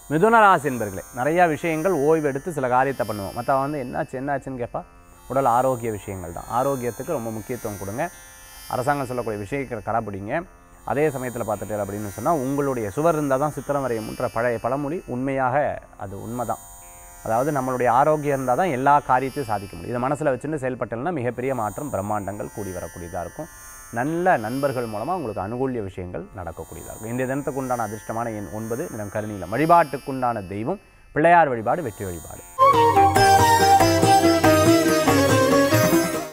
மிதுன ராசி என்பர்களே நிறையா விஷயங்கள் ஓய்வு எடுத்து சில காரியத்தை பண்ணுவோம் மற்றவன் வந்து என்னாச்சு என்னாச்சுன்னு கேட்பா உடல் ஆரோக்கிய விஷயங்கள் தான் ஆரோக்கியத்துக்கு ரொம்ப முக்கியத்துவம் கொடுங்க அரசாங்கம் சொல்லக்கூடிய விஷயங்களை கடைப்பிடிங்க அதே சமயத்தில் பார்த்துட்டு அப்படின்னு சொன்னால் உங்களுடைய சுவர் இருந்தால் தான் சித்திரம் வரையும்ன்ற பழைய பழமொழி உண்மையாக அது உண்மைதான் அதாவது நம்மளுடைய ஆரோக்கியம் இருந்தால் தான் எல்லா காரியத்தையும் சாதிக்க முடியும் இதை மனசில் வச்சுட்டு செயல்பட்டோம்னா மிகப்பெரிய மாற்றம் பிரம்மாண்டங்கள் கூடி வரக்கூடியதாக இருக்கும் நல்ல நண்பர்கள் மூலமாக உங்களுக்கு அனுகூல்ய விஷயங்கள் நடக்கக்கூடியதாக இருக்கும் இந்த தினத்துக்கு உண்டான அதிர்ஷ்டமான எண் ஒன்பது நிறம் கருநீலம் வழிபாட்டுக்குண்டான தெய்வம் பிள்ளையார் வழிபாடு வெற்றி வழிபாடு